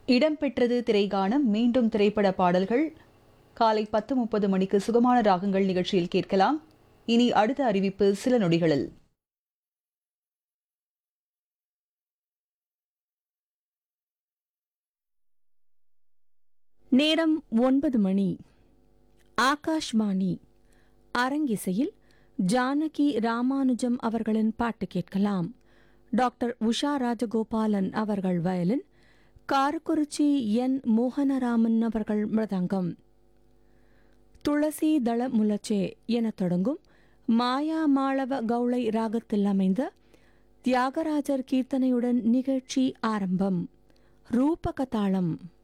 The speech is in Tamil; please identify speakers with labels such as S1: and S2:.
S1: இடம்பெற்றது திரைகாணம் மீண்டும் திரைப்பட பாடல்கள் காலை பத்து முப்பது மணிக்கு சுகமான ராகங்கள் நிகழ்ச்சியில் கேட்கலாம் இனி அடுத்த அறிவிப்பு சில நொடிகளில்
S2: நேரம் ஒன்பது மணி ஆகாஷ்வாணி அரங்கிசையில் ஜானகி ராமானுஜம் அவர்களின் பாட்டு கேட்கலாம் டாக்டர் உஷா ராஜகோபாலன் அவர்கள் வயலின் காரக்குறிச்சி என் மோகனராமன் அவர்கள் மிருதங்கம் துளசி தள முலச்சே எனத் தொடங்கும் மாயா மாளவ கௌளை ராகத்தில் அமைந்த தியாகராஜர் கீர்த்தனையுடன் நிகழ்ச்சி ஆரம்பம் ரூபகதாளம்